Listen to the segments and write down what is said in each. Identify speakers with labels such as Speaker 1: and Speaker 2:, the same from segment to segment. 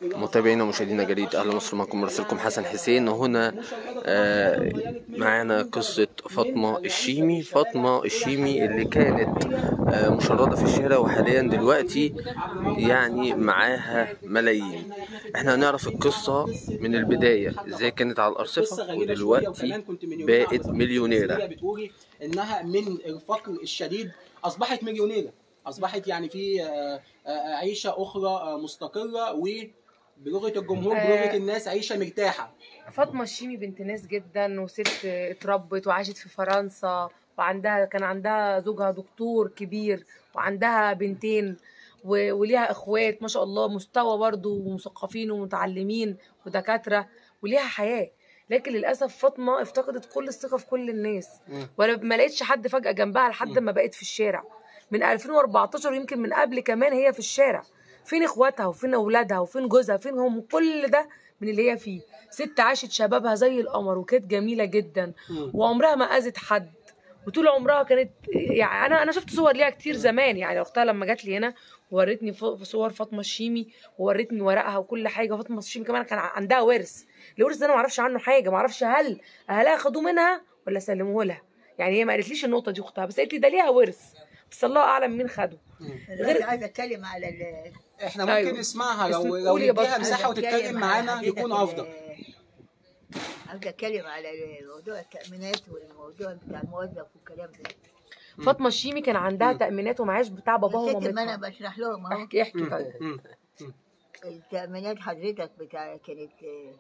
Speaker 1: متابعينا ومشاهدينا جريدة أهل مصر معكم مراسلكم حسن حسين وهنا آه، معانا قصة فاطمة الشيمي فاطمة الشيمي اللي كانت آه، مشردة في الشارع وحاليا دلوقتي يعني معاها ملايين احنا هنعرف القصة من البداية ازاي كانت على الأرصفة ودلوقتي بقت مليونيرة
Speaker 2: بتقولي انها من الفقر الشديد اصبحت مليونيره اصبحت يعني في آه، آه، عيشه اخرى آه، مستقره وبلغه الجمهور
Speaker 3: آه.
Speaker 2: بلغه الناس عيشه مرتاحه
Speaker 3: فاطمه الشيمي بنت ناس جدا وست اتربت وعاشت في فرنسا وعندها كان عندها زوجها دكتور كبير وعندها بنتين و- وليها اخوات ما شاء الله مستوى برضو ومثقفين ومتعلمين ودكاتره وليها حياه لكن للاسف فاطمه افتقدت كل الثقه في كل الناس
Speaker 2: مم.
Speaker 3: ولا ما لقيتش حد فجاه جنبها لحد ما بقت في الشارع من 2014 يمكن من قبل كمان هي في الشارع فين اخواتها وفين اولادها وفين جوزها فين هم كل ده من اللي هي فيه ست عاشت شبابها زي القمر وكانت جميله جدا
Speaker 2: مم.
Speaker 3: وعمرها ما اذت حد وطول عمرها كانت يعني انا انا شفت صور ليها كتير زمان يعني اختها لما جت لي هنا ورتني ف- صور فاطمه الشيمي وورتني ورقها وكل حاجه فاطمه الشيمي كمان كان عندها ورث الورث ده انا ما اعرفش عنه حاجه ما اعرفش هل اهلها خدوه منها ولا سلموه لها يعني هي ما قالتليش النقطه دي اختها بس قالت لي ده ليها ورث بس الله اعلم مين خده
Speaker 4: غير عايزه اتكلم على ال
Speaker 2: احنا ممكن
Speaker 3: أيوة.
Speaker 2: نسمعها
Speaker 3: بس
Speaker 2: لو لو
Speaker 3: قولي يا
Speaker 2: نديها
Speaker 3: بطل.
Speaker 2: مساحه
Speaker 4: عايزة
Speaker 2: وتتكلم
Speaker 4: أتكلم
Speaker 2: معانا
Speaker 4: على
Speaker 2: يكون
Speaker 4: حضرتك
Speaker 2: افضل
Speaker 4: ال- عاوزه اتكلم على موضوع التامينات والموضوع بتاع الموظف والكلام ده
Speaker 3: فاطمه الشيمي كان عندها تامينات ومعاش بتاع باباها
Speaker 4: الست ما انا
Speaker 3: ومامتها
Speaker 4: بشرح لهم اهو
Speaker 3: احكي احكي طيب
Speaker 2: مم.
Speaker 4: التامينات حضرتك بتاع كانت آه،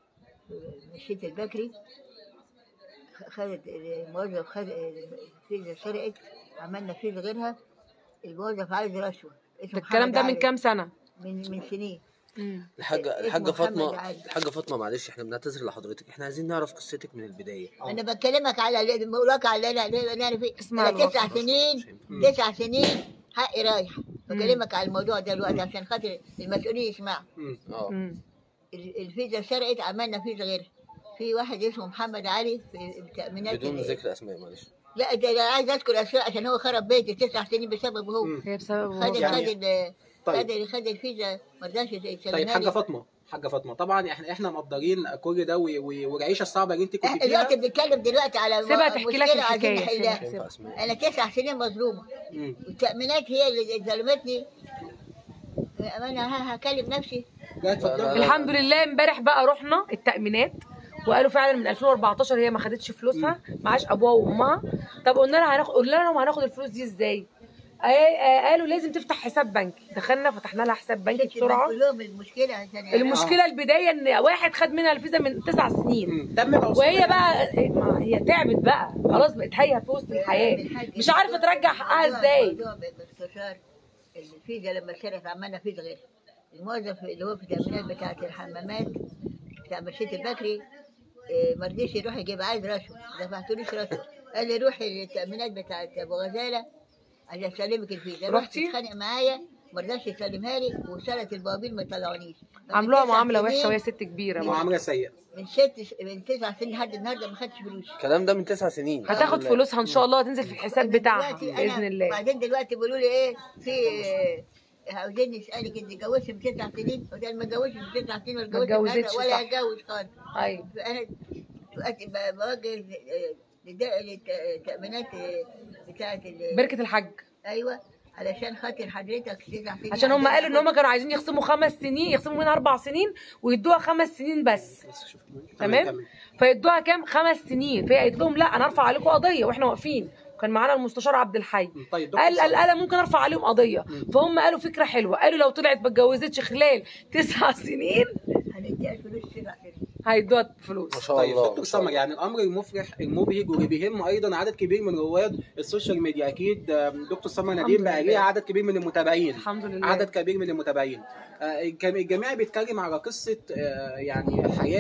Speaker 4: مشيت البكري خ- خدت الموظف خد فيزا سرقت عملنا فيزا غيرها الموظف عايز رشوه اسمه
Speaker 3: الكلام
Speaker 4: محمد
Speaker 3: ده من
Speaker 4: علي.
Speaker 3: كام سنه
Speaker 4: من من سنين
Speaker 1: الحاجة
Speaker 4: اسمه
Speaker 1: الحاجة
Speaker 4: محمد
Speaker 1: فاطمة
Speaker 4: علي.
Speaker 1: الحاجة فاطمة معلش احنا بنعتذر لحضرتك احنا عايزين نعرف قصتك من البداية
Speaker 4: انا بكلمك على الواقع اللي انا اللي انا فيه
Speaker 3: اسمع
Speaker 4: انا تسع
Speaker 3: الواقع.
Speaker 4: سنين
Speaker 2: مم.
Speaker 4: تسع سنين حقي رايح بكلمك على الموضوع ده دلوقتي عشان خاطر المسؤولين يسمعوا
Speaker 2: مم.
Speaker 1: اه
Speaker 3: مم.
Speaker 4: ال- الفيزا سرقت عملنا فيزا غيرها في واحد اسمه محمد علي في التأمينات
Speaker 1: بدون
Speaker 4: ال-
Speaker 1: ذكر اسماء معلش
Speaker 4: لا ده انا عايز اذكر اسماء عشان هو خرب بيتي تسع سنين بسببه هو
Speaker 2: مم.
Speaker 3: هي بسبب
Speaker 4: خد
Speaker 3: وضع.
Speaker 4: خد ال-
Speaker 2: طيب.
Speaker 4: خد خد الفيزا ما رضاش يسلمها
Speaker 2: طيب حاجه
Speaker 4: لي.
Speaker 2: فاطمه حاجه فاطمه طبعا احنا احنا مقدرين كل ده و- و- والعيشه الصعبه اللي انت كنت
Speaker 4: احنا
Speaker 2: فيها
Speaker 4: دلوقتي بنتكلم دلوقتي على
Speaker 3: سيبها تحكي لك
Speaker 4: مشكلة عايزين
Speaker 3: الحكاية،
Speaker 4: نحلها.
Speaker 3: سيبها.
Speaker 1: مش هينفع اسماء
Speaker 4: انا تسع سنين مظلومه
Speaker 2: مم.
Speaker 4: والتأمينات هي اللي ظلمتني انا ه- هكلم نفسي
Speaker 2: لا اتفضل
Speaker 3: الحمد لله امبارح بقى رحنا التأمينات وقالوا فعلا من 2014 هي ما خدتش فلوسها معاش ابوها وامها طب قلنا لها هناخد قلنا لهم هناخد الفلوس دي ازاي آه، آه، قالوا لازم تفتح حساب بنكي دخلنا فتحنا لها حساب بنكي بسرعه
Speaker 4: بقول لهم المشكله عشان يعني
Speaker 3: المشكله البدايه ان واحد خد منها الفيزا من تسع سنين
Speaker 2: مم. تم توصيل
Speaker 3: وهي بقى ما هي تعبت بقى خلاص بقت هي في وسط الحياه مش عارفه ترجع حقها
Speaker 4: الموضوع-
Speaker 3: ازاي
Speaker 4: الموضوع باختصار الفيزا لما اشترت عملنا فيزا غير الموظف اللي هو في التأمينات بتاعة الحمامات بتاع مشية البكري إيه، ما رضيش يروح يجيب عايز رشوة ما دفعتلوش رشوة قال لي روحي التأمينات بتاعة أبو غزالة عشان أسلمك الفيزا رحت
Speaker 3: رحتي؟
Speaker 4: اتخانق معايا ما رضاش يسلمها لي وصلت البوابين ما طلعونيش
Speaker 3: عملوها
Speaker 4: تسع
Speaker 3: معامله
Speaker 4: سنين-
Speaker 3: وحشه وهي ست كبيره برضه.
Speaker 2: معامله سيئه
Speaker 4: من ست من تسع سنين لحد النهارده ما خدتش فلوس
Speaker 1: الكلام ده من تسع سنين
Speaker 3: هتاخد
Speaker 1: الحمد لله.
Speaker 3: فلوسها ان شاء الله هتنزل في الحساب بتاعها
Speaker 4: دلوقتي أنا-
Speaker 3: باذن الله
Speaker 4: بعدين دلوقتي بيقولوا لي ايه في آه، عاوزين نسالك انت اتجوزت من تسع سنين قلت لها ما اتجوزتش من تسع سنين ولا
Speaker 3: ما
Speaker 4: اتجوزت
Speaker 3: اتجوزتش،
Speaker 4: ولا
Speaker 3: صح.
Speaker 4: هتجوز خالص
Speaker 3: ايوه
Speaker 4: فانا دلوقتي ب- بوجه آه، للد- للتامينات آه، بتاعه ال-
Speaker 3: بركه الحج
Speaker 4: ايوه علشان خاطر حضرتك تسع سنين
Speaker 3: عشان هم
Speaker 4: عندنا
Speaker 3: قالوا ان هم كانوا عايزين يخصموا خمس سنين يخصموا منها اربع سنين ويدوها خمس سنين بس تمام
Speaker 2: كمل.
Speaker 3: فيدوها كام خمس سنين فهي قالت لهم لا انا ارفع عليكم قضيه واحنا واقفين كان معانا المستشار عبد الحي
Speaker 2: طيب دكتور
Speaker 3: قال قال
Speaker 2: صالح.
Speaker 3: انا ممكن ارفع عليهم قضيه فهم قالوا فكره حلوه قالوا لو طلعت ما اتجوزتش خلال تسع سنين
Speaker 4: هنديها فلوس تسع سنين
Speaker 3: هيدوها
Speaker 1: ما
Speaker 3: فلوس
Speaker 1: شاء
Speaker 2: طيب
Speaker 1: الله
Speaker 2: دكتور
Speaker 1: ما شاء
Speaker 2: سمر
Speaker 1: الله.
Speaker 2: يعني الامر المفرح المبهج واللي بيهم ايضا عدد كبير من رواد السوشيال ميديا اكيد آه، دكتور سمر نديم بقى
Speaker 3: لله.
Speaker 2: ليها عدد كبير من المتابعين
Speaker 3: الحمد لله
Speaker 2: عدد كبير من المتابعين آه، الجم- الجميع بيتكلم على قصه آه، يعني حياه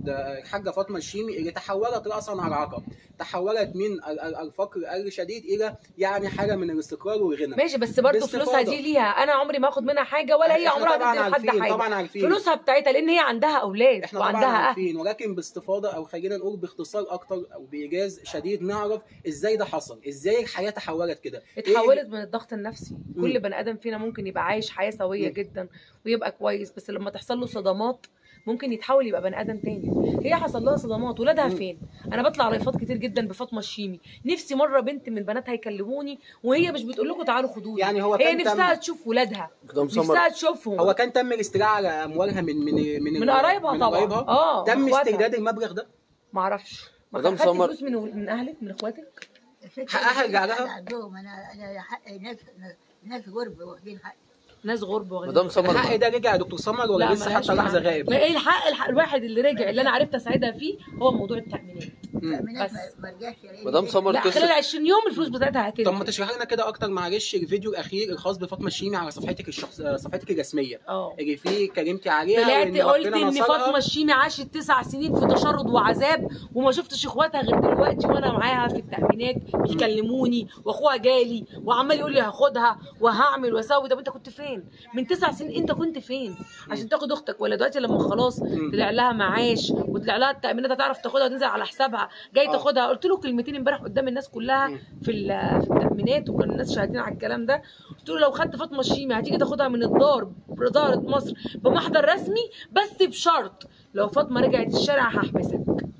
Speaker 2: آه، الحاجه فاطمه الشيمي اللي تحولت راسا على عقب تحولت من ال- ال- الفقر الشديد الى يعني حاجه من الاستقرار والغنى
Speaker 3: ماشي بس برضه
Speaker 2: باستفاضة.
Speaker 3: فلوسها دي ليها انا عمري ما اخد منها حاجه ولا هي
Speaker 2: إحنا
Speaker 3: عمرها
Speaker 2: طبعاً
Speaker 3: تدي لحد
Speaker 2: عارفين-
Speaker 3: حاجه
Speaker 2: طبعاً عارفين.
Speaker 3: فلوسها بتاعتها لان هي عندها اولاد
Speaker 2: احنا طبعا
Speaker 3: وعندها اهل
Speaker 2: عارفين ولكن باستفاضه او خلينا نقول باختصار اكتر او بايجاز شديد نعرف ازاي ده حصل ازاي الحياه تحولت كده إيه-
Speaker 3: اتحولت من الضغط النفسي كل بني ادم فينا ممكن يبقى عايش حياه سويه
Speaker 2: مم.
Speaker 3: جدا ويبقى كويس بس لما تحصل له صدمات ممكن يتحول يبقى بني ادم تاني هي حصل لها صدمات ولادها
Speaker 2: مم.
Speaker 3: فين انا بطلع لايفات كتير جدا بفاطمه الشيمي نفسي مره بنت من بناتها يكلموني وهي مش بتقول لكم تعالوا خدوني
Speaker 2: يعني هو
Speaker 3: هي
Speaker 2: كان
Speaker 3: نفسها
Speaker 2: تم-
Speaker 3: تشوف ولادها
Speaker 1: مدام سمر
Speaker 3: نفسها تشوفهم
Speaker 2: هو كان تم الاستيلاء على اموالها من من من
Speaker 3: من قرايبها
Speaker 2: من
Speaker 3: طبعا
Speaker 2: قرايبها
Speaker 3: اه
Speaker 2: تم
Speaker 3: إخواتها.
Speaker 2: استرداد المبلغ ده
Speaker 3: معرفش ما
Speaker 1: مدام
Speaker 3: خدتي
Speaker 1: سمر-
Speaker 3: فلوس من من اهلك من اخواتك
Speaker 2: حقها يرجع لها؟
Speaker 4: أنا عندهم انا انا حق ناس ناس غرب واخدين حق
Speaker 3: ناس غرب واخدين
Speaker 1: مدام سمر
Speaker 2: الحق ده رجع يا دكتور سمر ولا لسه
Speaker 3: ملهاش
Speaker 2: حتى لحظه
Speaker 3: حق.
Speaker 2: غائب
Speaker 3: ما ايه الحق, الحق الواحد اللي رجع اللي انا عرفت اساعدها فيه هو موضوع التامينات
Speaker 4: التأمينات
Speaker 3: بس.
Speaker 4: ما- ما رجعش لأن
Speaker 1: مدام
Speaker 4: دي-
Speaker 1: سمر
Speaker 3: لا خلال
Speaker 1: قصه
Speaker 3: 20 يوم الفلوس بتاعتها هتنزل
Speaker 2: طب ما تشرح لنا كده اكتر معلش الفيديو الاخير الخاص بفاطمه الشيمي على صفحتك الشخص صفحتك الرسميه
Speaker 3: اه
Speaker 2: اللي فيه كلمتي عليها
Speaker 3: طلعت
Speaker 2: وإن
Speaker 3: قلت
Speaker 2: ربنا
Speaker 3: ان
Speaker 2: نصرها.
Speaker 3: فاطمه الشيمي عاشت تسع سنين في تشرد وعذاب وما شفتش اخواتها غير دلوقتي وانا معاها في التامينات بيكلموني واخوها جالي وعمال يقول لي هاخدها وهعمل واسوي طب انت كنت فين؟ من تسع سنين انت كنت فين؟ عشان تاخد اختك ولا دلوقتي لما خلاص طلع لها معاش وطلع لها التامينات هتعرف تاخدها وتنزل على حسابها جاي
Speaker 2: آه.
Speaker 3: تاخدها قلت له كلمتين امبارح قدام الناس كلها
Speaker 2: مم.
Speaker 3: في ال- في التامينات وكان الناس شاهدين على الكلام ده قلت له لو خدت فاطمه الشيمي هتيجي تاخدها من الدار بإدارة مصر بمحضر رسمي بس بشرط لو فاطمه رجعت الشارع هحبسك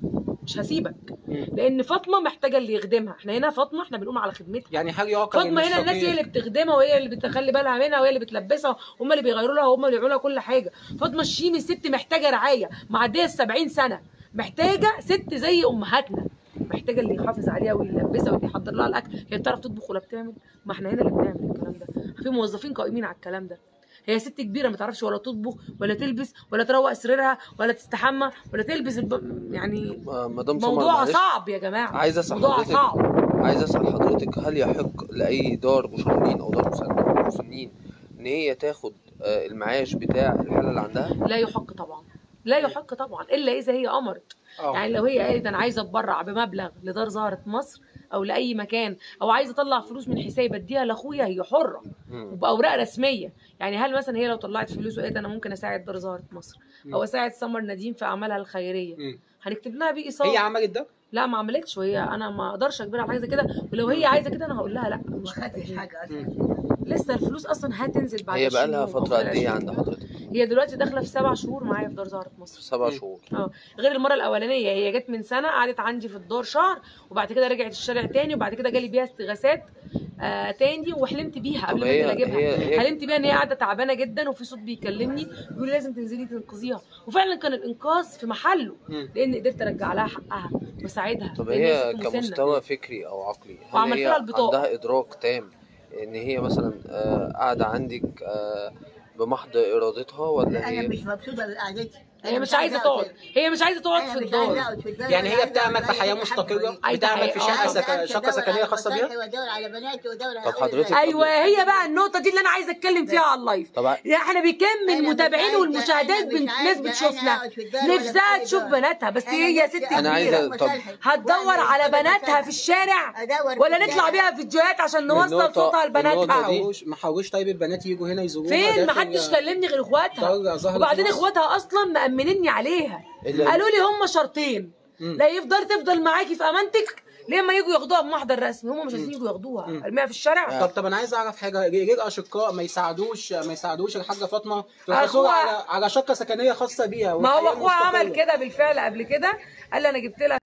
Speaker 3: مش هسيبك لان فاطمه محتاجه اللي يخدمها احنا هنا فاطمه احنا بنقوم على خدمتها
Speaker 2: يعني هل يعقل
Speaker 3: فاطمه
Speaker 2: إن
Speaker 3: هنا الناس هي
Speaker 2: الشقيق-
Speaker 3: اللي بتخدمها وهي اللي بتخلي بالها منها وهي اللي بتلبسها هم اللي بيغيروا لها وهم اللي يعملوا لها كل حاجه فاطمه الشيمي ست محتاجه رعايه معديه ال 70 سنه محتاجه ست زي امهاتنا محتاجه اللي يحافظ عليها واللي يلبسها واللي يحضر لها الاكل هي بتعرف تطبخ ولا بتعمل ما احنا هنا اللي بنعمل الكلام ده في موظفين قائمين على الكلام ده هي ست كبيره ما تعرفش ولا تطبخ ولا تلبس ولا تروق سريرها ولا تستحمى ولا تلبس الب... يعني
Speaker 1: آه، مدام سمر
Speaker 3: موضوع
Speaker 1: معلش
Speaker 3: صعب يا جماعه
Speaker 1: عايز اسال
Speaker 3: موضوع
Speaker 1: حضرتك
Speaker 3: صعب
Speaker 1: عايز اسال حضرتك هل يحق لاي دار مشاهدين او دار مسن- مسنين ان هي تاخد آه، المعاش بتاع الحاله اللي عندها
Speaker 3: لا يحق طبعا لا يحق طبعا الا اذا هي امرت
Speaker 2: آه.
Speaker 3: يعني لو هي قالت انا عايزه اتبرع بمبلغ لدار زهره مصر او لاي مكان او عايزه اطلع فلوس من حسابي اديها لاخويا هي حره
Speaker 1: مم.
Speaker 3: وباوراق رسميه يعني هل مثلا هي لو طلعت فلوس وقالت انا ممكن اساعد دار زهره مصر او اساعد سمر نديم في اعمالها الخيريه
Speaker 2: مم.
Speaker 3: هنكتب لها بيه ايصال
Speaker 2: هي عملت ده
Speaker 3: لا ما عملتش وهي انا ما اقدرش اجبرها على حاجه زي كده ولو هي عايزه كده انا هقول لها لا
Speaker 4: ما
Speaker 3: مش
Speaker 4: خدتش
Speaker 3: محتاجين.
Speaker 4: حاجه اصلا
Speaker 3: لسه الفلوس اصلا هتنزل بعد
Speaker 1: هي بقى
Speaker 3: 20
Speaker 1: لها
Speaker 3: يوم أو
Speaker 1: فتره قد
Speaker 3: خلال
Speaker 1: ايه
Speaker 3: 20
Speaker 1: عند
Speaker 3: يوم.
Speaker 1: حضرتك
Speaker 3: هي دلوقتي داخله في سبع شهور معايا في دار زهره مصر
Speaker 1: سبع
Speaker 2: مم.
Speaker 1: شهور
Speaker 3: اه غير المره الاولانيه هي جت من سنه قعدت عندي في الدار شهر وبعد كده رجعت الشارع تاني وبعد كده جالي بيها استغاثات آه تاني وحلمت بيها قبل
Speaker 1: طب
Speaker 3: ما
Speaker 1: هي-
Speaker 3: انزل اجيبها
Speaker 1: هي- هي-
Speaker 3: حلمت بيها ان هي قاعده تعبانه جدا وفي صوت بيكلمني بيقول لي لازم تنزلي تنقذيها وفعلا كان الانقاذ في محله
Speaker 2: مم.
Speaker 3: لان قدرت ارجع لها حقها واساعدها
Speaker 1: طب
Speaker 3: لأن
Speaker 1: هي
Speaker 3: ست مسنة.
Speaker 1: كمستوى فكري او عقلي هل
Speaker 3: وعملت
Speaker 1: هي
Speaker 3: لها البطاقة.
Speaker 1: عندها ادراك تام ان هي مثلا آه، قاعده عندك آه، بمحض ارادتها ولا
Speaker 4: انا
Speaker 1: هي
Speaker 4: مش مبسوطه بقعدتي
Speaker 3: هي مش عايزه تقعد هي مش عايزه تقعد
Speaker 4: أنا
Speaker 3: في
Speaker 4: مش عايزة
Speaker 3: الدار
Speaker 4: أقعد في الدار
Speaker 2: يعني
Speaker 4: ولا
Speaker 2: هي
Speaker 4: عايزة
Speaker 2: بتعمل
Speaker 4: أقعد
Speaker 2: في حياه
Speaker 4: أي حاجة
Speaker 2: مستقره
Speaker 4: بعيد.
Speaker 3: عايزة
Speaker 2: بتعمل في
Speaker 3: حياة-
Speaker 2: شقه
Speaker 3: آه.
Speaker 2: سك...
Speaker 4: عايزة
Speaker 2: شقه
Speaker 4: أدور
Speaker 2: سكنيه
Speaker 4: على
Speaker 2: خاصه بيها
Speaker 4: مصالحي وادور على بناتي وادور على
Speaker 1: طب حضرتك-
Speaker 3: ايوه هي بقى النقطه دي اللي انا عايزه اتكلم فيها على اللايف
Speaker 1: طبعا
Speaker 3: يعني احنا بكم من
Speaker 4: أنا مش
Speaker 3: المتابعين
Speaker 4: عايزة-
Speaker 3: والمشاهدات
Speaker 4: أنا مش
Speaker 3: بنت
Speaker 4: عايزة
Speaker 3: ناس بتشوفنا
Speaker 4: أنا أقعد في الدار ولا
Speaker 3: نفسها
Speaker 4: في
Speaker 3: تشوف
Speaker 4: الدار.
Speaker 3: بناتها بس
Speaker 4: أنا
Speaker 3: هي
Speaker 4: نفسي
Speaker 3: ست
Speaker 4: أعمل
Speaker 1: أنا
Speaker 3: كبيره
Speaker 1: عايزة- طب
Speaker 3: هتدور
Speaker 4: وأعمل
Speaker 3: على
Speaker 4: كل
Speaker 3: بناتها
Speaker 4: مكان.
Speaker 3: في الشارع
Speaker 4: أدور
Speaker 3: ولا
Speaker 4: في
Speaker 3: نطلع
Speaker 4: الشارع.
Speaker 3: بيها فيديوهات عشان نوصل
Speaker 1: النقطة-
Speaker 3: صوتها
Speaker 1: النقطة
Speaker 3: لبناتها
Speaker 1: دي-
Speaker 2: محوش محوش طيب البنات يجوا هنا يزوروها
Speaker 3: فين
Speaker 2: داخل-
Speaker 3: محدش كلمني غير اخواتها
Speaker 2: دار زهرة
Speaker 3: وبعدين
Speaker 2: مصر.
Speaker 3: اخواتها اصلا مأمنيني عليها
Speaker 1: إلا-
Speaker 3: قالوا لي هم شرطين
Speaker 2: مم.
Speaker 3: لا يفضل تفضل معاكي في امانتك لما يجوا ياخدوها بمحضر رسمي هم مش عايزين يجوا ياخدوها ارميها في الشارع
Speaker 2: طب طب انا عايز اعرف حاجه ليه ليه الاشقاء ما يساعدوش ما يساعدوش الحاجه فاطمه يحصلوا
Speaker 3: أخوها-
Speaker 2: على على شقه سكنيه خاصه بيها
Speaker 3: ما هو
Speaker 2: والحياة
Speaker 3: اخوها عمل
Speaker 2: مستقرة.
Speaker 3: كده بالفعل قبل كده قال لي انا جبت لها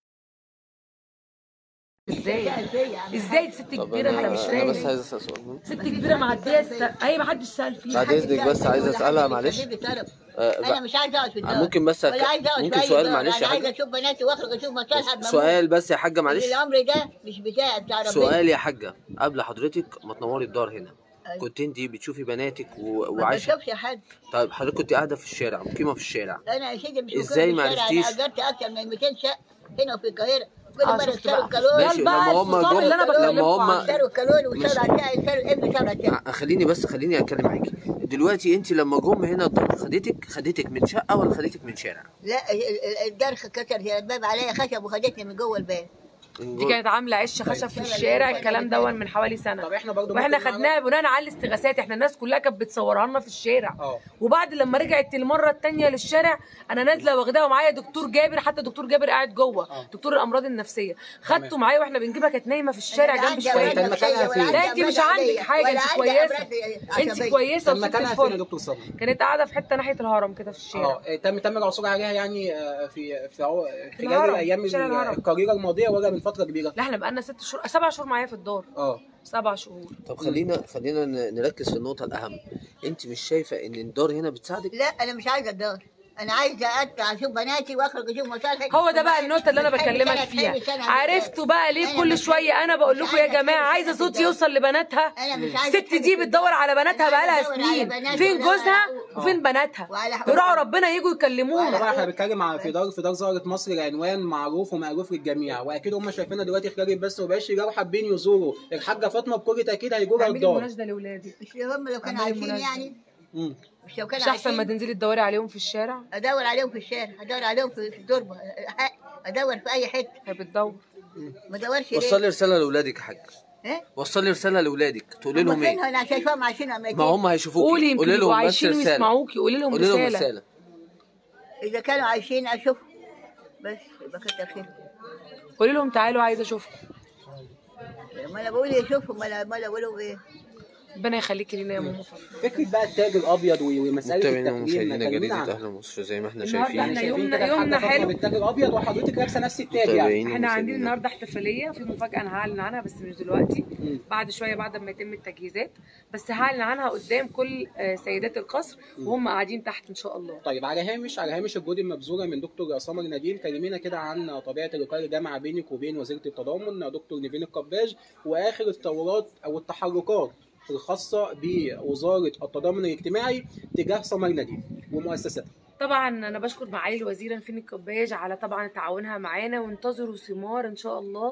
Speaker 3: ازاي
Speaker 4: يعني
Speaker 3: ازاي دي ست
Speaker 1: طب
Speaker 3: كبيره انت
Speaker 1: انا
Speaker 3: مش
Speaker 1: انا بس
Speaker 3: فاهم
Speaker 1: عايز اسال سؤال
Speaker 3: ست كبيره معديه الس... هي ما حدش سال فيها
Speaker 1: بعد إذنك بس عايز أسألها معلش. آه،
Speaker 4: انا مش عايزه اقعد في الدار
Speaker 1: ممكن بس أك-
Speaker 4: ولا عايزه اقعد
Speaker 1: ممكن
Speaker 4: في أي
Speaker 1: سؤال
Speaker 4: دار.
Speaker 1: معلش يا
Speaker 4: انا عايزه
Speaker 1: حاجة؟
Speaker 4: اشوف بناتي واخرج اشوف مصالحه بموت.
Speaker 1: سؤال بس يا حاجه معلش
Speaker 4: الامر ده مش بتاعي بتاع ربنا
Speaker 1: سؤال يا حاجه قبل حضرتك ما تنوري الدار هنا
Speaker 4: أيوة.
Speaker 1: كنت انت بتشوفي بناتك و...
Speaker 4: ما
Speaker 1: وعايشه
Speaker 4: بشوفش حد
Speaker 1: طيب حضرتك كنت قاعده في الشارع مقيمه في الشارع
Speaker 4: انا يا سيدي مش
Speaker 1: إزاي
Speaker 4: مقيم في
Speaker 1: ما
Speaker 4: الشارع.
Speaker 1: عرفتيش؟
Speaker 4: انا اجرت اكتر من 200 شقه هنا في القاهره كل
Speaker 3: آه،
Speaker 4: مره
Speaker 3: شفت
Speaker 4: اشتروا
Speaker 3: بقى.
Speaker 4: الكالون
Speaker 3: ده
Speaker 1: ماشي،
Speaker 3: بقى
Speaker 1: لما هم
Speaker 3: الخصام
Speaker 1: جم-
Speaker 3: اللي انا
Speaker 1: لما
Speaker 3: بكلمكم
Speaker 1: هم-
Speaker 3: عنه.
Speaker 4: اشتروا الكالون واشتروا عشاء اشتروا ابن شهر عشاء
Speaker 1: ع- خليني بس خليني اتكلم معاكي دلوقتي انت لما جم هنا الدار خدتك خدتك من شقه ولا خدتك من شارع
Speaker 4: لا ال- ال- الدرخ كسر الباب عليا خشب وخدتني من جوه الباب
Speaker 3: دي كانت عامله عشه خشب في الشارع الكلام دون من حوالي سنه
Speaker 2: طب احنا برضو
Speaker 3: واحنا
Speaker 2: ممكن
Speaker 3: خدناها بناء على الاستغاثات احنا الناس كلها كانت بتصورها لنا في الشارع
Speaker 2: اه.
Speaker 3: وبعد لما رجعت المره الثانيه للشارع انا نازله واخداها ومعايا دكتور جابر حتى دكتور جابر قاعد جوه دكتور الامراض النفسيه خدته معايا واحنا بنجيبها كانت نايمه في الشارع
Speaker 4: أنا
Speaker 3: جنب
Speaker 4: عندي
Speaker 3: شويه
Speaker 4: أمراض
Speaker 2: كان مكانها
Speaker 4: نفسية
Speaker 2: فين؟
Speaker 4: ولا
Speaker 3: لا
Speaker 4: عندي
Speaker 3: انت مش
Speaker 4: أمراض
Speaker 3: عندك
Speaker 4: عقلية
Speaker 3: حاجه
Speaker 4: ولا
Speaker 3: انت
Speaker 4: عندي
Speaker 3: كويسه
Speaker 4: أمراض
Speaker 3: انت
Speaker 4: عصبية.
Speaker 3: كويسه
Speaker 2: كان
Speaker 3: وست
Speaker 2: مكانها فين يا
Speaker 3: الفل
Speaker 2: دكتور صبري؟
Speaker 3: كانت قاعده في حته ناحيه الهرم كده في الشارع
Speaker 2: اه تم تم العثور عليها يعني آه، في في عو- خلال
Speaker 3: الهرم،
Speaker 2: الايام
Speaker 3: في شارع الهرم.
Speaker 2: القليله الماضيه ولا من فتره كبيره؟
Speaker 3: لا احنا بقالنا ست شهور سبع شهور معايا في الدار
Speaker 2: اه
Speaker 3: سبع شهور
Speaker 1: طب خلينا خلينا ن- نركز في النقطه الاهم انت مش شايفه ان الدار هنا بتساعدك
Speaker 4: لا انا مش عايزه الدار انا عايزه اطلع اشوف بناتي واخرج اشوف مصالحي
Speaker 3: هو ده بقى النقطة اللي أنا
Speaker 4: بتحب
Speaker 3: بكلمك
Speaker 4: سنة،
Speaker 3: فيها
Speaker 4: تحب سنة.
Speaker 3: عرفتوا بقى ليه
Speaker 4: أنا
Speaker 3: كل
Speaker 4: مش
Speaker 3: شوية
Speaker 4: عايزة-
Speaker 3: أنا بقول
Speaker 4: مش
Speaker 3: لكم يا
Speaker 4: عايزة
Speaker 3: جماعة
Speaker 4: أتكلم
Speaker 3: عايزة
Speaker 4: في
Speaker 3: صوتي
Speaker 4: الدار.
Speaker 3: يوصل لبناتها
Speaker 4: أنا مش عايزة
Speaker 3: الست دي
Speaker 4: أتكلم في
Speaker 3: بتدور على بناتها
Speaker 4: أنا
Speaker 3: بقالها
Speaker 4: عايزة أدور على
Speaker 3: سنين
Speaker 4: بناتي
Speaker 3: فين
Speaker 4: وأدور
Speaker 3: جوزها
Speaker 4: على-
Speaker 3: وفين بناتها
Speaker 4: وعلى حقوق.
Speaker 3: يراعوا ربنا يجوا يكلمونا
Speaker 2: طبعا احنا بنتكلم على في دار في دار زهرة مصر العنوان معروف ومألوف للجميع واكيد هم شايفيننا دلوقتي خلال البث المباشر لو حابين يزوروا الحاجه فاطمه بكل تاكيد هيجوا لها
Speaker 3: اعملي
Speaker 2: الدار
Speaker 3: مناشدة لأولادي
Speaker 4: مش هم لو كانوا
Speaker 3: عمالين
Speaker 4: عايشين
Speaker 3: مناسبة.
Speaker 4: يعني
Speaker 2: مم.
Speaker 4: مش لو كانوا
Speaker 3: مش أحسن ما
Speaker 4: عايشين
Speaker 3: تنزلي تدوري عليهم في الشارع
Speaker 4: ادور عليهم في الشارع ادور عليهم في في التربه أ- ادور في اي حته
Speaker 3: هي بتدور
Speaker 4: ما ادورش ليه
Speaker 1: وصلي رساله لاولادك يا حاج
Speaker 4: ايه
Speaker 1: وصلي رساله لاولادك تقولي لهم
Speaker 4: فين
Speaker 1: ايه
Speaker 4: انا شايفاهم عايشين امريكا
Speaker 1: ما هم هيشوفوكي
Speaker 3: قولي يمكن
Speaker 1: قولي
Speaker 3: يبقوا
Speaker 1: لهم بس
Speaker 3: عايشين
Speaker 1: رساله
Speaker 3: ويسمعوكي قولي لهم
Speaker 1: قولي لهم
Speaker 3: رسالة
Speaker 1: رساله
Speaker 4: اذا كانوا عايشين اشوفهم بس يبقى كتر خير
Speaker 3: قولي لهم تعالوا عايزة أشوفكم
Speaker 4: ما انا بقول اشوفهم ما انا ما انا بقول ايه
Speaker 3: ربنا يخليكي لينا يا ماما فاطمة
Speaker 2: فكره بقى التاج الابيض و- ومساله
Speaker 1: متابعينا
Speaker 2: التكريم
Speaker 1: ومشاهدينا
Speaker 2: كلمينا
Speaker 1: جريدة
Speaker 2: عنها.
Speaker 1: أهلا مصر زي ما احنا
Speaker 3: النهاردة
Speaker 1: شايفين
Speaker 3: احنا
Speaker 2: شايفين
Speaker 3: يومنا
Speaker 2: كده
Speaker 3: يومنا
Speaker 2: الحاجة فاطمة
Speaker 3: حلو
Speaker 2: بالتاج الابيض وحضرتك لابسه نفس التاج يعني
Speaker 1: متابعينا
Speaker 3: احنا عندنا
Speaker 1: ومشاهدينا.
Speaker 3: النهارده احتفاليه في مفاجاه انا هعلن عنها بس مش دلوقتي بعد شويه بعد ما يتم التجهيزات بس هعلن عنها قدام كل آه، سيدات القصر وهم قاعدين تحت ان شاء الله
Speaker 2: طيب على هامش على هامش الجهود المبذوله من دكتور سمر نبيل كلمينا كده عن طبيعه اللقاء اللي جمع بينك وبين وزيره التضامن دكتور نيفين القباج واخر التطورات او التحركات الخاصه بوزاره التضامن الاجتماعي تجاه سمر نبيل ومؤسساتها.
Speaker 3: طبعا انا بشكر معالي الوزيره نفين الكباج على طبعا تعاونها معانا وانتظروا ثمار ان شاء الله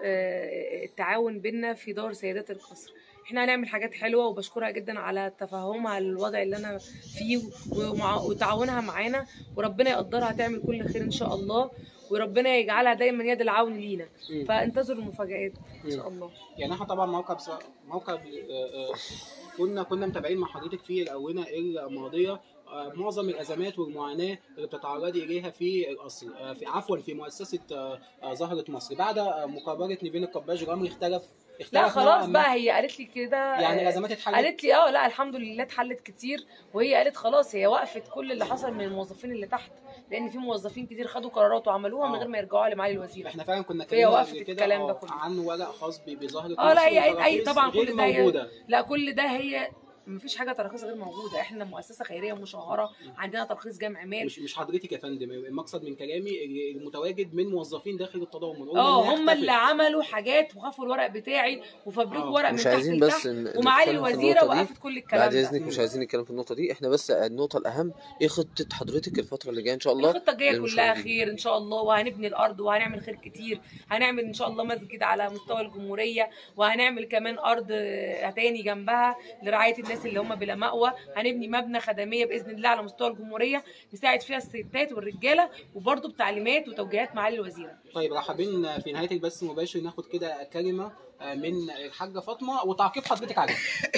Speaker 3: آه، التعاون بينا في دار سيدات القصر احنا هنعمل حاجات حلوه وبشكرها جدا على تفهمها للوضع اللي انا فيه ومع وتعاونها معانا وربنا يقدرها تعمل كل خير ان شاء الله وربنا يجعلها دايما يد العون لينا
Speaker 2: مم.
Speaker 3: فانتظروا المفاجآت ان شاء الله
Speaker 2: يعني احنا طبعا موقع بص... موقع آه، آه، كنا كنا متابعين مع حضرتك في الاونه الماضيه آه، معظم الازمات والمعاناه اللي بتتعرضي اليها في القصر آه، في عفوا في مؤسسه آه، آه، زهره مصر بعد آه، مقابله نيفين القباج الامر اختلف اختلف
Speaker 3: لا
Speaker 2: نوعاً
Speaker 3: خلاص
Speaker 2: ما.
Speaker 3: بقى هي قالت لي كده
Speaker 2: يعني
Speaker 3: آه،
Speaker 2: الازمات اتحلت
Speaker 3: قالت لي اه لا الحمد لله اتحلت كتير وهي قالت خلاص هي وقفت كل اللي حصل من الموظفين اللي تحت لان في موظفين كتير خدوا قرارات وعملوها من
Speaker 2: آه.
Speaker 3: غير ما يرجعوا لمعالي الوزير
Speaker 2: احنا فعلا كنا
Speaker 3: هي
Speaker 2: اتكلمنا
Speaker 3: وقفت
Speaker 2: قبل كده
Speaker 3: الكلام ده
Speaker 2: آه،
Speaker 3: كله.
Speaker 2: عن ورق خاص ب- بزهره
Speaker 3: اه لا
Speaker 2: مصر
Speaker 3: هي اي
Speaker 2: وتراخيص
Speaker 3: طبعا
Speaker 2: غير
Speaker 3: كل ده هي
Speaker 2: موجوده
Speaker 3: لا كل ده هي مفيش حاجه تراخيص غير موجوده احنا مؤسسه خيريه مشهره عندنا ترخيص جمع مال
Speaker 2: مش مش حضرتك يا فندم المقصد من كلامي المتواجد من موظفين داخل التضامن قلنا
Speaker 3: اه
Speaker 2: إنها
Speaker 3: هم اللي
Speaker 2: اختفت.
Speaker 3: عملوا حاجات وخافوا الورق بتاعي وفبركوا
Speaker 2: آه.
Speaker 3: ورق من
Speaker 1: مش
Speaker 3: تحت
Speaker 1: عايزين بس
Speaker 3: لتحت
Speaker 1: ن-
Speaker 3: ومعالي
Speaker 1: نتكلم في
Speaker 3: الوزيره
Speaker 1: النقطة دي.
Speaker 3: وقفت كل الكلام
Speaker 1: بعد
Speaker 3: ده
Speaker 1: اذنك مش عايزين نتكلم في النقطه دي احنا بس النقطه الاهم ايه خطه حضرتك الفتره اللي جايه ان شاء الله
Speaker 3: الخطه الجايه كلها
Speaker 1: للمشاهدين؟
Speaker 3: خير ان شاء الله وهنبني الارض وهنعمل خير كتير هنعمل ان شاء الله مسجد على مستوى الجمهوريه وهنعمل كمان ارض آه، تاني جنبها لرعايه الناس اللي هم بلا مأوى هنبني مبنى خدميه باذن الله على مستوى الجمهوريه نساعد فيها الستات والرجاله وبرده بتعليمات وتوجيهات معالي الوزيره
Speaker 2: طيب حابين في نهايه البث المباشر ناخد كده كلمه آه، من الحاجه فاطمه وتعقيب حضرتك عليها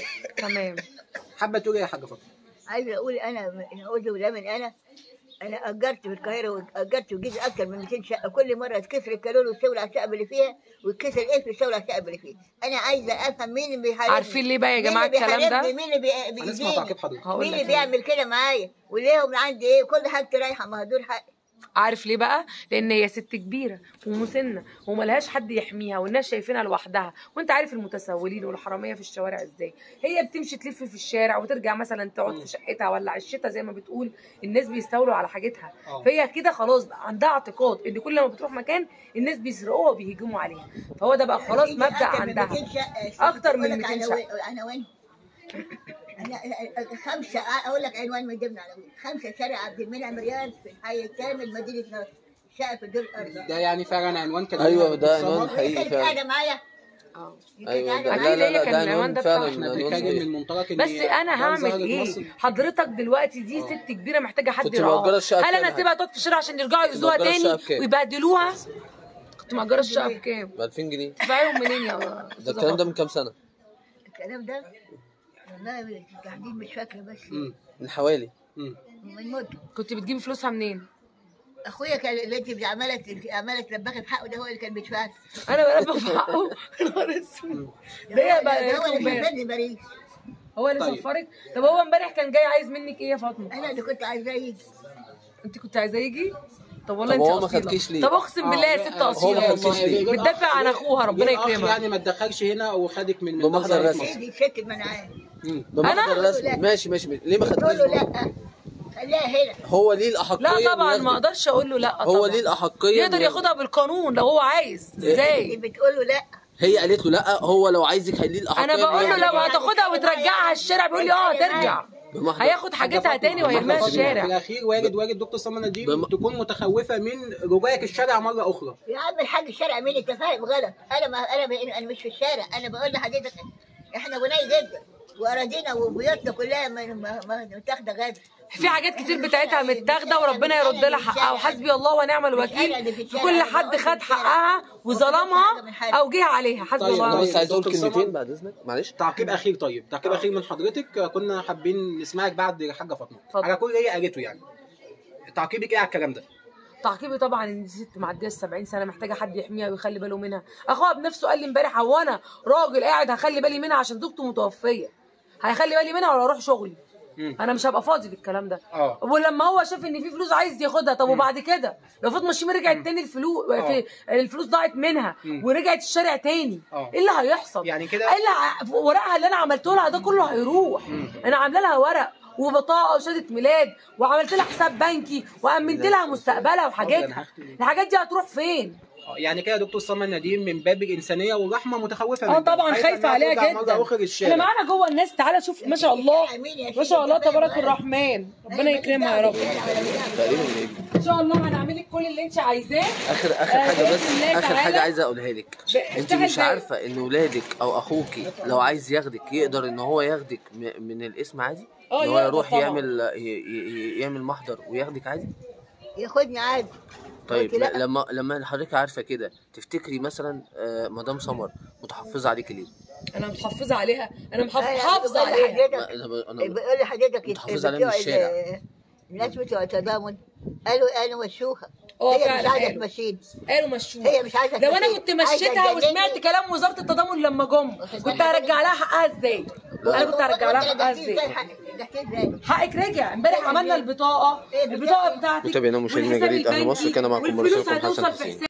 Speaker 3: تمام
Speaker 2: حابه تقولي إيه يا حاجه فاطمه
Speaker 4: عايزه اقول انا اعوذ بالله من انا انا اجرت في القاهره واجرت وجيت اكثر من 200 شقه كل مره يتكسر الكالون ويستولى على الشقه اللي فيها ويتكسر القفل ويستولى على الشقه اللي فيها انا عايزه افهم مين اللي بيحاربني
Speaker 3: عارفين ليه بقى يا
Speaker 4: مين
Speaker 3: جماعه
Speaker 4: اللي
Speaker 3: الكلام ده
Speaker 4: بيحاربني؟ مين اللي بي-
Speaker 2: هنسمع
Speaker 4: بيأذيني
Speaker 2: تعقيب حضرتك
Speaker 3: هقول
Speaker 4: مين
Speaker 3: لك
Speaker 4: اللي
Speaker 3: ليه.
Speaker 4: بيعمل كده معايا وليهم عندي ايه كل حاجتي رايحه مهدور حق
Speaker 3: عارف ليه بقى لان هي ست كبيره ومسنه وملهاش حد يحميها والناس شايفينها لوحدها وانت عارف المتسولين والحراميه في الشوارع ازاي هي بتمشي تلف في الشارع وترجع مثلا تقعد في شقتها ولا عشتها زي ما بتقول الناس بيستولوا على حاجتها
Speaker 2: آه.
Speaker 3: فهي كده خلاص بقى عندها اعتقاد ان كل ما بتروح مكان الناس بيسرقوها وبيهجموا عليها فهو ده بقى خلاص
Speaker 4: هي
Speaker 3: مبدا
Speaker 4: أكتر من
Speaker 3: عندها
Speaker 4: 200 شقة.
Speaker 3: أكتر من
Speaker 4: أقول لك
Speaker 3: 200
Speaker 4: عناوين- عناوين أنا- خمسة أقول لك عنوان من ضمن عناوين خمسة شارع عبد المنعم رياض في الحي الكامل مدينة نصر شقه في الدور الارضي
Speaker 2: ده يعني فعلا عنوان كان
Speaker 1: أيوة،
Speaker 2: لنا
Speaker 1: ده
Speaker 2: السمر.
Speaker 1: عنوان حقيقي
Speaker 4: كانت
Speaker 1: فعلا.
Speaker 4: قاعده معايا
Speaker 3: اه
Speaker 4: دي كانت
Speaker 1: ايوه
Speaker 4: قاعدة
Speaker 1: ده
Speaker 4: معايا.
Speaker 1: لا لا لا
Speaker 3: كان
Speaker 1: ده
Speaker 3: العنوان
Speaker 1: عنوان
Speaker 3: ده
Speaker 1: فعلا
Speaker 3: بتاعنا.
Speaker 2: احنا
Speaker 1: عنوان
Speaker 2: بنتكلم
Speaker 1: صغير.
Speaker 2: من منطلق ان
Speaker 3: بس انا
Speaker 2: ده
Speaker 3: هعمل
Speaker 2: ظهرت
Speaker 3: ايه
Speaker 2: مصر.
Speaker 3: حضرتك دلوقتي دي ست كبيره محتاجه حد
Speaker 1: كنت
Speaker 3: يراعاها
Speaker 1: مأجرة الشقة
Speaker 3: هل
Speaker 1: بكام
Speaker 3: انا
Speaker 1: يا
Speaker 3: اسيبها تقعد في الشارع عشان يرجعوا يأذوها
Speaker 1: مأجرة
Speaker 3: تاني
Speaker 1: الشقة بكام؟
Speaker 3: ويبهدلوها كنت مأجرة الشقة بكام؟
Speaker 1: ب 2000 جنيه
Speaker 3: تدفعيهم منين يا
Speaker 1: ده
Speaker 3: أستاذة
Speaker 1: الكلام ده
Speaker 3: فاطمة؟
Speaker 1: من كام سنه
Speaker 4: الكلام ده والله بالتحديد مش فاكره بس
Speaker 2: مم.
Speaker 1: من حوالي
Speaker 2: مم.
Speaker 4: من مده
Speaker 3: كنت بتجيبي فلوسها منين؟
Speaker 4: اخويا كان اللي انت عملت عملت لبخت في حقه ده هو اللي كان بيدفع
Speaker 3: انا بلبخ في حقه يا نهار اسود ده
Speaker 4: هو
Speaker 3: بقى
Speaker 4: هو اللي
Speaker 3: امبارح
Speaker 4: كان باريس
Speaker 3: هو اللي
Speaker 2: طيب.
Speaker 3: سفرك طب هو امبارح كان جاي عايز منك ايه يا فاطمه؟
Speaker 4: انا اللي كنت عايزاه يجي
Speaker 3: انت كنت عايزاه يجي؟ طب والله
Speaker 1: طب
Speaker 3: انت
Speaker 1: هو ما
Speaker 3: اصيله
Speaker 1: خدكيش ليه؟
Speaker 3: طب اقسم بالله يا
Speaker 2: آه،
Speaker 3: ست
Speaker 2: لا،
Speaker 3: اصيله
Speaker 1: هو ما خدكيش
Speaker 3: والله
Speaker 1: ليه؟
Speaker 3: بتدافع عن اخوها ربنا
Speaker 2: ليه أخ
Speaker 3: يكرمها
Speaker 2: يعني ما تدخلش هنا وخدك من من
Speaker 1: بمحضر
Speaker 2: ظهرت
Speaker 1: رسمي.
Speaker 2: مصر.
Speaker 4: دي الست المنعاه
Speaker 2: مم.
Speaker 1: بمحضر
Speaker 4: أنا؟
Speaker 1: رسمي
Speaker 4: لا.
Speaker 1: ماشي ماشي ماشي. ليه ما
Speaker 4: قلت
Speaker 1: خدتوش
Speaker 4: له لا خليها هنا
Speaker 1: هو ليه الاحقيه
Speaker 3: لا
Speaker 1: إنه
Speaker 3: طبعا ما
Speaker 1: ياخدك؟
Speaker 3: اقدرش اقول له لا
Speaker 1: هو
Speaker 3: طبعا.
Speaker 1: ليه الاحقيه
Speaker 3: يقدر
Speaker 1: إنه
Speaker 3: ياخدها بالقانون لو هو عايز
Speaker 4: اللي
Speaker 3: ازاي؟
Speaker 4: بتقول له لا
Speaker 1: هي قالت له لا هو لو عايزك هيليه الاحقيه
Speaker 3: انا
Speaker 1: إنه
Speaker 3: بقول له
Speaker 1: ياخدك.
Speaker 3: لو هتاخدها وترجعها الشارع بيقول لي اه ترجع
Speaker 1: بمحضر
Speaker 3: هياخد حاجتها تاني وهيرميها
Speaker 2: في
Speaker 3: الشارع
Speaker 2: الاخير وارد وارد دكتور سلمى نديم
Speaker 1: بم-
Speaker 2: تكون متخوفه من رجوعك الشارع مره اخرى
Speaker 4: يا عم الحاج الشارع مين انت فاهم غلط انا ما انا ب... انا مش في الشارع انا بقول لحضرتك احنا غني جدا واراضينا وبيوتنا كلها ما ما ما متاخده غدا
Speaker 3: في حاجات كتير بتاعتها متاخده وربنا يرد لها حقها وحسبي الله ونعم الوكيل في كل حد خد حقها وظلمها او جه عليها حسبي
Speaker 2: طيب،
Speaker 3: الله
Speaker 1: انا
Speaker 3: ونعم
Speaker 1: بس عايز اقول
Speaker 2: دكتور
Speaker 1: كلمتين
Speaker 2: سمر.
Speaker 1: بعد اذنك معلش
Speaker 2: تعقيب اخير طيب تعقيب اخير من حضرتك آه، كنا حابين نسمعك بعد الحاجه فاطمه
Speaker 3: اتفضل.
Speaker 2: على كل اللي هي قالته يعني تعقيبك ايه على الكلام ده
Speaker 3: تعقيبي طبعا ان دي ست معديه ال 70 سنه محتاجه حد يحميها ويخلي باله منها اخوها بنفسه قال لي امبارح هو انا راجل قاعد هخلي بالي منها عشان زوجته متوفيه هيخلي بالي منها ولا اروح شغلي
Speaker 2: مم.
Speaker 3: انا مش هبقى فاضي للكلام ده
Speaker 2: اه
Speaker 3: ولما هو شاف ان في فلوس عايز ياخدها طب وبعد كده لو فاطمه الشيمي رجعت تاني الفلوس في الفلوس ضاعت منها
Speaker 2: مم.
Speaker 3: ورجعت الشارع تاني
Speaker 2: اه.
Speaker 3: ايه اللي هيحصل
Speaker 2: يعني كده-
Speaker 3: ايه اللي ع- ورقها اللي انا عملته لها ده كله هيروح انا عامله لها ورق وبطاقه وشهاده ميلاد وعملت لها حساب بنكي وامنت لها مستقبلها وحاجاتها الحاجات دي هتروح فين
Speaker 2: آه، يعني كده دكتور سلمى نديم من باب الانسانيه والرحمه متخوفه
Speaker 3: اه
Speaker 2: منها.
Speaker 3: طبعا
Speaker 2: إنها
Speaker 3: خايفه عليها
Speaker 2: ترجع
Speaker 3: جدا
Speaker 2: مره اخرى
Speaker 3: احنا
Speaker 2: للشارع
Speaker 3: معانا جوه الناس تعالى شوف ما شاء الله
Speaker 4: امين يا
Speaker 3: ما شاء الله
Speaker 4: سيدي.
Speaker 3: تبارك الرحمن ربنا يكرمها يا رب
Speaker 1: تقريبا ايه
Speaker 3: ان شاء الله هنعمل لك كل اللي انت عايزاه
Speaker 1: اخر اخر
Speaker 3: آه،
Speaker 1: حاجه
Speaker 3: بإذن
Speaker 1: بس
Speaker 3: الله
Speaker 1: اخر
Speaker 3: تعالى.
Speaker 1: حاجه عايزه اقولها لك
Speaker 3: ب-
Speaker 1: انت
Speaker 3: افتحي
Speaker 1: مش
Speaker 3: الباب.
Speaker 1: عارفه ان ولادك او اخوكي لو عايز ياخدك يقدر ان هو ياخدك م- من الاسم عادي
Speaker 3: اه
Speaker 1: ان هو
Speaker 3: يقدر
Speaker 1: يروح
Speaker 3: طبعا.
Speaker 1: يعمل ي- ي- يعمل محضر وياخدك عادي
Speaker 4: ياخدني عادي
Speaker 1: طيب
Speaker 4: قلت لا.
Speaker 1: لما لما حضرتك عارفه كده تفتكري مثلا آه، مدام سمر متحفظه عليك ليه؟
Speaker 3: انا متحفظه عليها انا محافظه
Speaker 4: أيوة،
Speaker 3: حافظه
Speaker 4: بيقول
Speaker 3: عليها
Speaker 4: لحضرتك-
Speaker 1: ما- انا انا
Speaker 4: بيقول لحضرتك
Speaker 1: متحافظ عليها من
Speaker 4: بتوع
Speaker 1: الشارع.
Speaker 4: ال- الناس بتوع التضامن قالوا قالوا مشوها
Speaker 3: اه
Speaker 4: هي مش
Speaker 3: فعلا
Speaker 4: عايزه
Speaker 3: قالوا.
Speaker 4: تمشيني
Speaker 3: قالوا مشوها
Speaker 4: هي مش عايزه
Speaker 3: لو انا
Speaker 4: تمشيني.
Speaker 3: كنت
Speaker 4: عايزة
Speaker 3: مشيتها
Speaker 4: تجنني.
Speaker 3: وسمعت كلام وزاره التضامن لما جم كنت هرجع لها حقها ازاي انا كنت هرجع لها حقها ازاي
Speaker 4: ازاي
Speaker 3: حقك رجع امبارح عملنا البطاقه
Speaker 4: إيه
Speaker 3: البطاقه بتاعتك
Speaker 1: متابعينا ومشاهدينا
Speaker 3: والحساب
Speaker 1: جريدة أهل
Speaker 3: البنكي
Speaker 1: مصر، كان معكم
Speaker 3: والفلوس
Speaker 1: مراسلكم حسن
Speaker 3: هتوصل في
Speaker 1: حسين.
Speaker 3: حساب